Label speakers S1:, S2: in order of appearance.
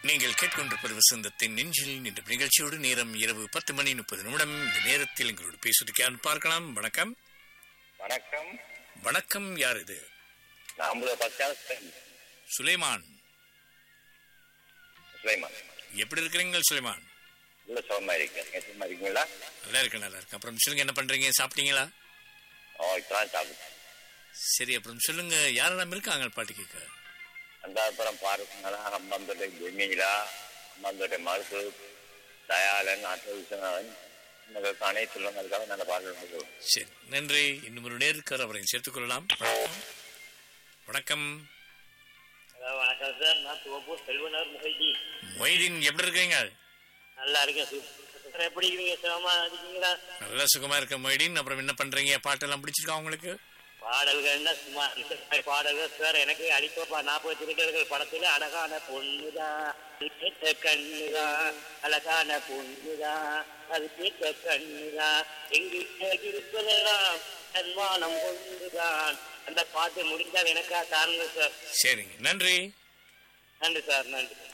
S1: நீங்கள் கேட்கொண்டிருப்பது வசந்தத்தின் நெஞ்சில் என்ற நிகழ்ச்சியோடு நேரம் இரவு பத்து மணி முப்பது நிமிடம் இந்த நேரத்தில் எங்களோடு பேசுவதற்கு யார் பார்க்கலாம் வணக்கம்
S2: வணக்கம்
S1: வணக்கம் யார் இது
S2: நான் ஐம்பது பத்தாம்
S1: சுலைமான்
S2: சுலைமான்
S1: எப்படி இருக்கிறீங்க சுலைமான்
S2: உள்ள சுகமா இருக்கேன் நீங்க சும்மா இருக்கீங்களா
S1: நல்லா இருக்கு நல்லா இருக்கு அப்புறம் சொல்லுங்க என்ன பண்றீங்க சாப்பிட்டீங்களா
S2: ஓ இப்பதான் சாப்பிட்டேன்
S1: சரி அப்புறம் சொல்லுங்க யாரெல்லாம் இருக்காங்க பாட்டு கேட்க
S2: அந்த அப்புறம் பாருங்களா அம்பாந்தோட்டை ஜெமீலா அம்பாந்தோட்டை மருத்து தயாளன் ஆட்டோ விஸ்வநாதன் உங்களுக்கு அனைத்து உள்ளவங்களுக்காக நல்ல பாடல்
S1: சரி நன்றி இன்னும் ஒரு நேருக்கார் அவரை சேர்த்துக் கொள்ளலாம் வணக்கம் வணக்கம்
S3: வணக்கம் சார் நான் துவப்பூர் செல்வனார் முகைஜி
S1: மொய்தீன் எப்படி இருக்கீங்க
S3: நல்லா இருக்கேன் சார் எப்படி இருக்கீங்க சிரமமா இருக்கீங்களா
S1: நல்லா சுகமா இருக்க மொய்தீன் அப்புறம் என்ன பண்றீங்க பாட்டெல்லாம் பிடிச்சிருக்கா உங்களுக்கு
S3: பாடல்கள்னா சும்மா இந்த பாடல்கள் சார் எனக்கு அடிப்பா நாற்பது திருடர்கள் படத்துல அழகான பொண்ணுதான் அது கேட்ட கண்ணுதான் அழகான பொண்ணுதான் அது கேட்ட கண்ணுதான் எங்கிட்ட இருப்பதெல்லாம் சன்மானம் கொண்டுதான் அந்த பாட்டு முடிந்தால் எனக்கா தாருங்க சார்
S1: சரிங்க நன்றி
S3: நன்றி சார் நன்றி